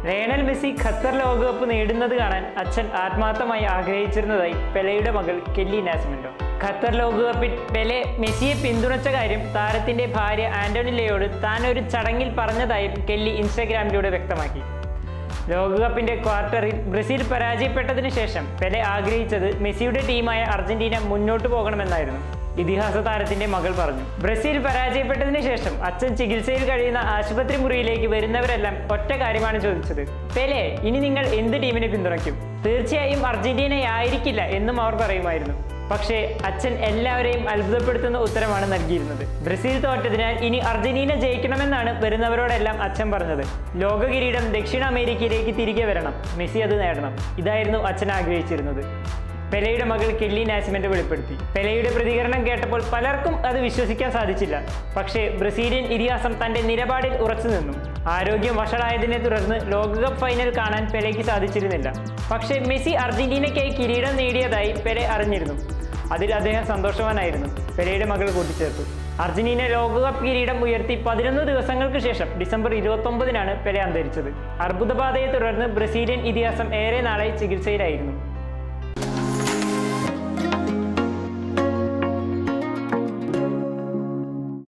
Lionel Messi Qatar ലോകകപ്പ് നേടുന്നത് കാണാൻ അച്ഛൻ ആത്മാർത്ഥമായി ആഗ്രഹിച്ചിരുന്നതായി പെലെയുടെ മകൾ കെല്ലി നാസ്മെൻഡോ ഖത്തർ ലോകകപ്പിൽ പെലെ മെസ്സിയെ പിന്തുണച്ച കാര്യം താരത്തിന്റെ ഭാര്യ ആന്റോണിലയോട് താൻ ഒരു ചടങ്ങിൽ പറഞ്ഞതായും കെല്ലി ഇൻസ്റ്റഗ്രാമിലൂടെ വ്യക്തമാക്കി ലോകകപ്പിന്റെ ക്വാർട്ടറിൽ ബ്രസീൽ പരാജയപ്പെട്ടതിന് ശേഷം പെലെ ആഗ്രഹിച്ചത് മെസ്സിയുടെ ടീമായ അർജന്റീന മുന്നോട്ട് പോകണമെന്നായിരുന്നു ഇതിഹാസ താരത്തിന്റെ മകൾ പറഞ്ഞു ബ്രസീൽ പരാജയപ്പെട്ടതിന് ശേഷം അച്ഛൻ ചികിത്സയിൽ കഴിയുന്ന ആശുപത്രി മുറിയിലേക്ക് വരുന്നവരെല്ലാം ഒറ്റ കാര്യമാണ് ചോദിച്ചത് പെലെ ഇനി നിങ്ങൾ എന്ത് ടീമിനെ പിന്തുണയ്ക്കും തീർച്ചയായും അർജന്റീനയായിരിക്കില്ല എന്നും അവർ പറയുമായിരുന്നു പക്ഷേ അച്ഛൻ എല്ലാവരെയും അത്ഭുതപ്പെടുത്തുന്ന ഉത്തരമാണ് നൽകിയിരുന്നത് ബ്രസീൽ തോറ്റതിനാൽ ഇനി അർജന്റീന ജയിക്കണമെന്നാണ് വരുന്നവരോടെല്ലാം അച്ഛൻ പറഞ്ഞത് ലോക കിരീടം ദക്ഷിണ അമേരിക്കയിലേക്ക് തിരികെ വരണം മെസ്സി അത് നേടണം ഇതായിരുന്നു അച്ഛൻ ആഗ്രഹിച്ചിരുന്നത് പെലെയുടെ മകൾ കെല്ലി നാസിമെന്റ് വെളിപ്പെടുത്തി പെലെയുടെ പ്രതികരണം കേട്ടപ്പോൾ പലർക്കും അത് വിശ്വസിക്കാൻ സാധിച്ചില്ല പക്ഷേ ബ്രസീലിയൻ ഇതിഹാസം തന്റെ നിലപാടിൽ ഉറച്ചു നിന്നു ആരോഗ്യം വഷളായതിനെ തുടർന്ന് ലോകകപ്പ് ഫൈനൽ കാണാൻ പെലെക്ക് സാധിച്ചിരുന്നില്ല പക്ഷേ മെസ്സി അർജന്റീനയ്ക്കായി കിരീടം നേടിയതായി പെലെ അറിഞ്ഞിരുന്നു അതിൽ അദ്ദേഹം സന്തോഷവാനായിരുന്നു പെലെയുടെ മകൾ കൂട്ടിച്ചേർത്തു അർജന്റീന ലോകകപ്പ് കിരീടം ഉയർത്തി പതിനൊന്ന് ദിവസങ്ങൾക്ക് ശേഷം ഡിസംബർ ഇരുപത്തൊമ്പതിനാണ് പെലെ അന്തരിച്ചത് അർബുദബാധയെ തുടർന്ന് ബ്രസീലിയൻ ഇതിഹാസം ഏറെ നാളായി ചികിത്സയിലായിരുന്നു